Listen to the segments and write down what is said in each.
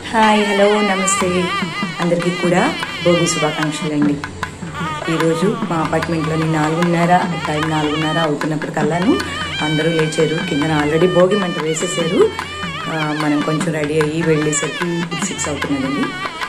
hi hello నమస్తే అందరికీ కూడా భోగి శుభాకాంక్షలు అండి ఈరోజు మా అపార్ట్మెంట్లోని నాలుగున్నర టైం నాలుగున్నర అవుతున్నప్పుడు కల్లాను అందరూ లేచారు కిందన ఆల్రెడీ భోగి మంట వేసేసారు ఆ, మనం కొంచెం రెడీ అయ్యి వెళ్ళేసరికి సిక్స్ అవుతున్నదండి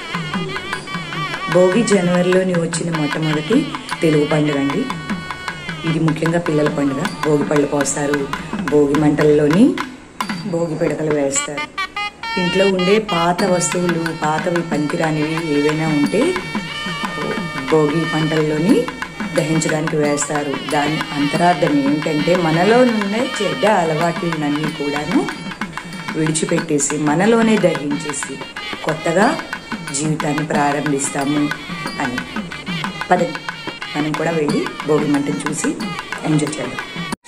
భోగి జనవరిలోని వచ్చిన మొట్టమొదటి తెలుగు పండుగ అండి ఇది ముఖ్యంగా పిల్లల పండుగ భోగి పళ్ళు పోస్తారు భోగి మంటల్లోని భోగి పిడకలు వేస్తారు ఇంట్లో ఉండే పాత వస్తువులు పాతవి పనికిరానివి ఏవైనా ఉంటే భోగి పంటల్లోని దహించడానికి వేస్తారు దాని అంతరార్థం ఏమిటంటే మనలో ఉండే చెడ్డ అలవాట్లన్నీ కూడాను విడిచిపెట్టేసి మనలోనే దహించేసి కొత్తగా జీవితాన్ని ప్రారంభిస్తాము అని పదండి మనం కూడా వెళ్ళి భోగి మంటను చూసి ఎంజాయ్ చేద్దాం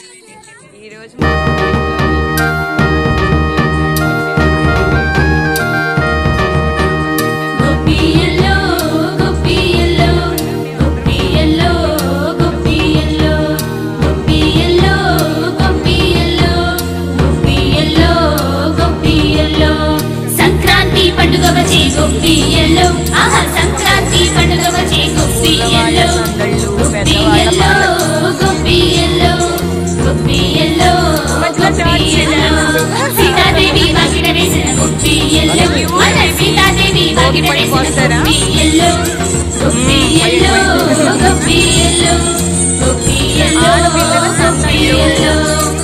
గోపియల్లో గోపియల్లో గోపియల్లో గోపియల్లో గోపియల్లో గోపియల్లో గోపియల్లో గోపియల్లో సంక్రాంతి పండుగ వచ్చే గోపియల్లో ఆహా సంక్రాంతి పండుగ వచ్చే గోపియల్లో గోపియల్లో గోపియల్లో గోపియల్లో గోపియల్లో సీతాదేవి వాకిట వేసిన గోపియల్లో మన సీతాదేవి వాకిట వేసిన గోపియల్లో గోపియల్లో గోపియల్లో గోపియల్లో గోపియల్లో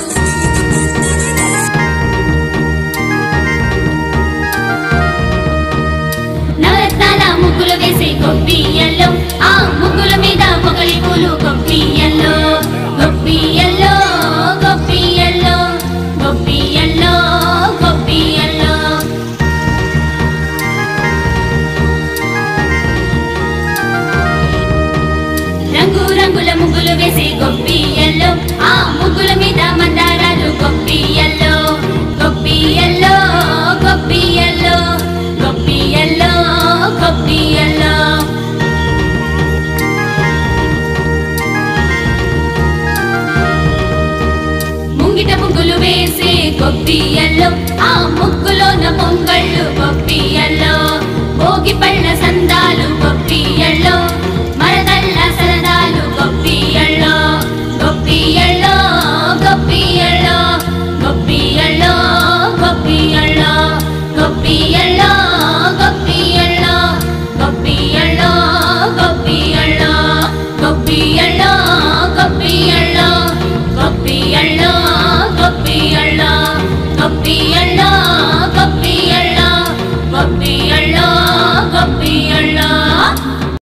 నవరత్నాల ముగ్గులు వేసే గొప్పియల్లో ఆ ముగ్గుల మీద పొగలి పూలు గొప్పియల్లో గొప్పియల్లో గొప్పియల్లో గొప్పియల్లో గొప్పియల్లో రంగు రంగుల ముగ్గులు వేసే గొప్పియల్లో ఆ ముగ్గుల మీద మందారాలు గొప్పియల్లో గొప్పియల్లో గొప్పియల్లో గొప్పియల్లో గొప్పియల్లో